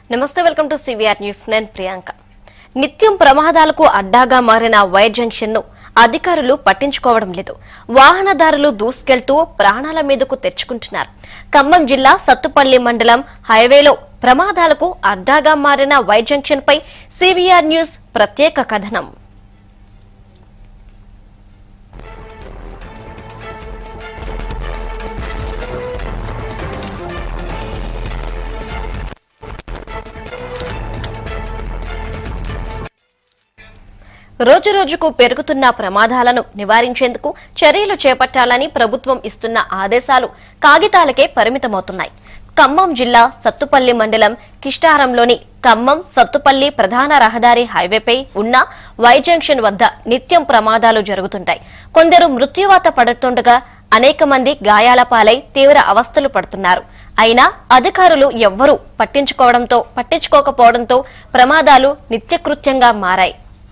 నమస్తే welcome to CVR news నేను ప్రియాంక నిత్యం ప్రమాదాలకు అడ్డాగా మారిన వైర్ జంక్షన్ ను అధికారులు పట్టించుకోవడం లేదు వాహనదారులు దూసుకెళ్తూ ప్రాణాల మీదకు తెచ్చుకుంటున్నారు ఖమ్మం జిల్లా సత్తుపల్లి మండలం హైవేలో ప్రమాదాలకు అడ్డాగా మారిన వైర్ జంక్షన్ పై సివిఆర్ న్యూస్ ప్రత్యేక కథనం రోజు రోజుకు పెరుగుతున్న ప్రమాదాలను నివారించేందుకు చర్యలు చేపట్టాలని ప్రభుత్వం ఇస్తున్న ఆదేశాలు కాగితాలకే పరిమితమవుతున్నాయి ఖమ్మం జిల్లా సత్తుపల్లి మండలం కిష్టారంలోని ఖమ్మం సత్తుపల్లి ప్రధాన రహదారి హైవేపై ఉన్న వై జంక్షన్ వద్ద నిత్యం ప్రమాదాలు జరుగుతుంటాయి కొందరు మృత్యువాత పడుతుండగా అనేక మంది గాయాల పాలై తీవ్ర అవస్థలు పడుతున్నారు అయినా అధికారులు ఎవ్వరూ పట్టించుకోవడంతో పట్టించుకోకపోవడంతో ప్రమాదాలు నిత్యకృత్యంగా మారాయి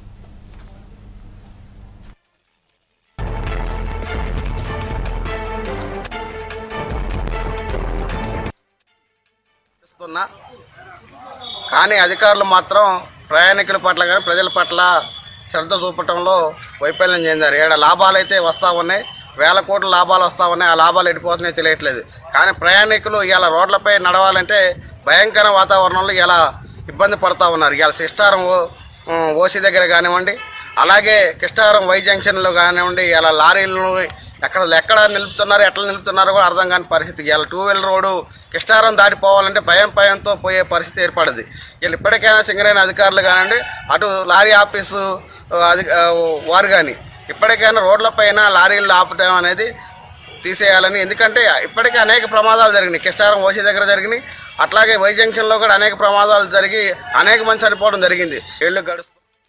చేస్తున్నా కానీ అధికారులు మాత్రం ప్రయాణికుల పట్ల కానీ ప్రజల పట్ల శ్రద్ధ చూపటంలో వైఫల్యం చెందారు ఏడ లాభాలు అయితే వస్తూ ఉన్నాయి వేల కోట్ల లాభాలు వస్తూ ఉన్నాయి ఆ లాభాలు ఎడిపోతున్నాయి తెలియట్లేదు కానీ ప్రయాణికులు ఇలా రోడ్లపై నడవాలంటే భయంకర వాతావరణంలో ఇలా ఇబ్బంది పడుతూ ఉన్నారు ఇలా సిస్టారం ఓ- ఉమ్, ఓసి దగ్గర కానివ్వండి అలాగే కిష్టారం వై జంక్షన్లో కానివ్వండి ఇలా లారీలను ఎక్కడ ఎక్కడ నిలుపుతున్నారు ఎట్లా నిలుపుతున్నారో కూడా అర్థం కాని పరిస్థితి ఇలా టూ వీలర్ రోడ్డు కిష్టారం దాటిపోవాలంటే భయం భయంతో పోయే పరిస్థితి ఏర్పడింది వీళ్ళు ఇప్పటికైనా సింగరేణి అధికారులు కానివ్వండి అటు లారీ ఆఫీసు ఆ, అధి ఆ, వారు కానీ ఇప్పటికైనా రోడ్లపైన లారీలు ఆపటం అనేది తీసేయాలని ఎందుకంటే ఇప్పటికే అనేక ప్రమాదాలు జరిగినాయి కిష్టారం ఓసి దగ్గర జరిగినాయి అట్లాగే వై జంక్షన్లో కూడా అనేక ప్రమాదాలు జరిగి అనేక మంది చనిపోవడం జరిగింది ఏళ్ళు గడుస్తూ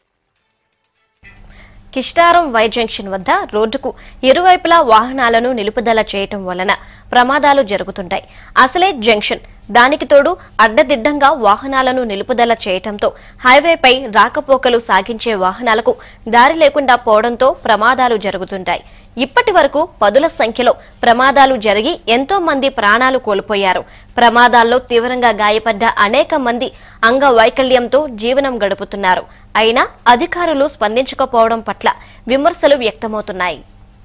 కిష్టారం వై జంక్షన్ వద్ద రోడ్డుకు ఇరువైపులా వాహనాలను నిలుపుదల చేయటం వలన ప్రమాదాలు జరుగుతుంటాయి అసలే జంక్షన్ దానికి తోడు అడ్డదిడ్డంగా వాహనాలను నిలుపుదల చేయటంతో హైవేపై రాకపోకలు సాగించే వాహనాలకు దారి లేకుండా పోవడంతో ప్రమాదాలు జరుగుతుంటాయి ఇప్పటి వరకు పదుల సంఖ్యలో ప్రమాదాలు జరిగి ఎంతో మంది ప్రాణాలు కోల్పోయారు ప్రమాదాల్లో తీవ్రంగా గాయపడ్డ అనేక మంది అంగవైకల్యంతో జీవనం గడుపుతున్నారు అయినా అధికారులు స్పందించకపోవడం పట్ల విమర్శలు వ్యక్తమవుతున్నాయి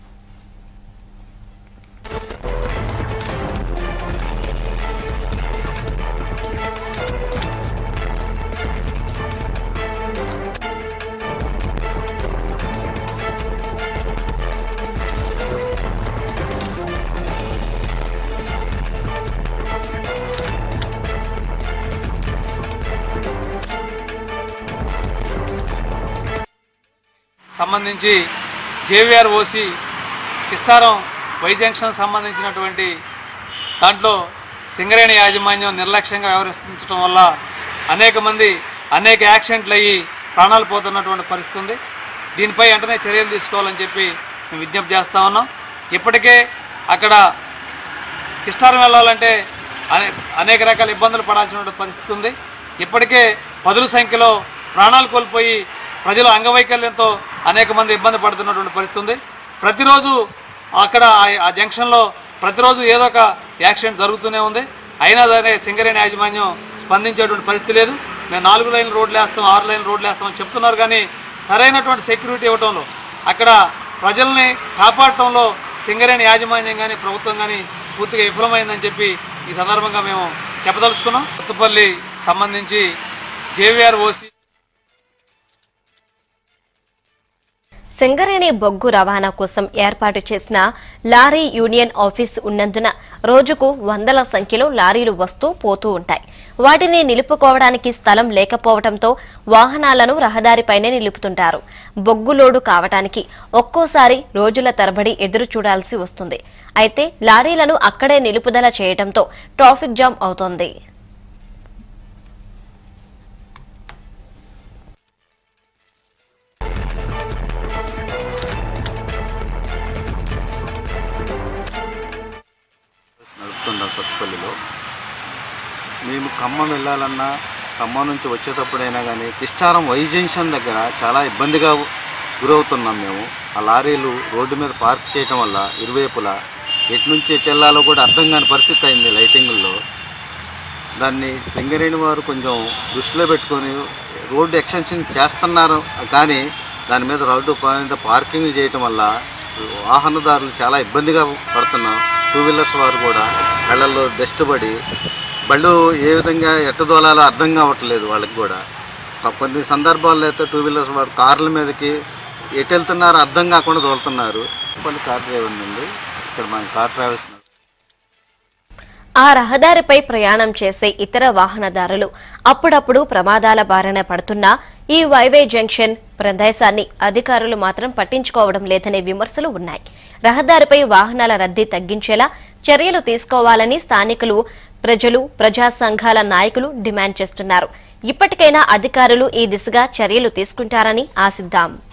సంబంధించి JVR OC Kistaram Y junction సంబంధించినటువంటి దాంట్లో సింగరేణి యాజమాన్యం నిర్లక్ష్యంగా వ్యవహరించడం వల్ల అనేక మంది అనేక యాక్సిడెంట్లు అయ్యి ప్రాణాలు పోతున్నటువంటి పరిస్థితి ఉంది దీనిపై వెంటనే చర్యలు తీసుకోవాలని చెప్పి మేము విజ్ఞప్తి చేస్తా ఉన్నాం ఇప్పటికే అక్కడ కిష్టారం వెళ్ళాలంటే అనే అనేక రకాల ఇబ్బందులు పడాల్సిన పరిస్థితి ఉంది ఇప్పటికే పదుల సంఖ్యలో ప్రాణాలు కోల్పోయి ప్రజలు అంగవైకల్యంతో అనేక మంది ఇబ్బంది పడుతున్నటువంటి పరిస్థితి ఉంది ప్రతిరోజు అక్కడ ఆ- ఆ జంక్షన్లో ప్రతిరోజు ఏదో ఒక యాక్సిడెంట్ జరుగుతూనే ఉంది అయినా సరే సింగరేణి యాజమాన్యం స్పందించేటువంటి పరిస్థితి లేదు మేము నాలుగు లైన్ రోడ్లు వేస్తాం ఆరు లైన్ రోడ్లు వేస్తామని చెప్తున్నారు కానీ సరైనటువంటి సెక్యూరిటీ ఇవ్వడంలో అక్కడ ప్రజల్ని కాపాడటంలో సింగరేణి యాజమాన్యం కానీ ప్రభుత్వం కానీ పూర్తిగా విఫలమైందని చెప్పి ఈ సందర్భంగా మేము చెప్పదలుచుకున్నాం కొత్తపల్లి సంబంధించి జేవిఆర్ ఓసి సింగరేణి బొగ్గు రవాణా కోసం ఏర్పాటు చేసిన లారీ యూనియన్ ఆఫీస్ ఉన్నందున రోజుకు వందల సంఖ్యలో లారీలు వస్తూ పోతూ ఉంటాయి వాటిని నిలుపుకోవడానికి స్థలం లేకపోవడంతో వాహనాలను రహదారిపైనే నిలుపుతుంటారు బొగ్గు లోడు కావటానికి ఒక్కోసారి రోజుల తరబడి ఎదురు చూడాల్సి వస్తుంది అయితే లారీలను అక్కడే నిలుపుదల చేయడంతో ట్రాఫిక్ జామ్ అవుతోంది నడుపుతుంటాం సత్తుపల్లిలో మేము ఖమ్మం వెళ్ళాలన్నా ఖమ్మం నుంచి వచ్చేటప్పుడైనా కానీ కిష్టారం వై జంక్షన్ దగ్గర చాలా ఇబ్బందిగా గురవుతున్నాం మేము ఆ లారీలు రోడ్డు మీద పార్క్ చేయటం వల్ల ఇరువైపులా ఎటు నుంచి ఎటు వెళ్ళాలో కూడా అర్థం కాని పరిస్థితి అయింది లైటింగుల్లో దాన్ని సింగరేణి వారు కొంచెం దృష్టిలో పెట్టుకొని రోడ్డు ఎక్స్టెన్షన్ చేస్తున్నారు కానీ దాని మీద రోడ్డు మీద పార్కింగ్ చేయటం వల్ల వాహనదారులు చాలా ఇబ్బందిగా పడుతున్నాం టూ వీలర్స్ వారు కూడా కళ్ళల్లో డస్ట్ పడి బళ్ళు ఏ విధంగా ఎట్ట దోలాలో అర్థం కావట్లేదు వాళ్ళకి కూడా కొన్ని సందర్భాల్లో అయితే టూ వీలర్స్ వారు కార్ల మీదకి ఎటు వెళ్తున్నారో అర్థం కాకుండా దోలుతున్నారు కొన్ని కార్ డ్రైవర్ నుండి ఇక్కడ మన కార్ ట్రావెల్స్ ఆ రహదారిపై ప్రయాణం చేసే ఇతర వాహనదారులు అప్పుడప్పుడు ప్రమాదాల బారిన పడుతున్నా ఈ వైవే జంక్షన్ ప్రదేశాన్ని అధికారులు మాత్రం పట్టించుకోవడం లేదనే విమర్శలు ఉన్నాయి రహదారిపై వాహనాల రద్దీ తగ్గించేలా చర్యలు తీసుకోవాలని స్థానికులు ప్రజలు ప్రజా సంఘాల నాయకులు డిమాండ్ చేస్తున్నారు ఇప్పటికైనా అధికారులు ఈ దిశగా చర్యలు తీసుకుంటారని ఆశిద్దాం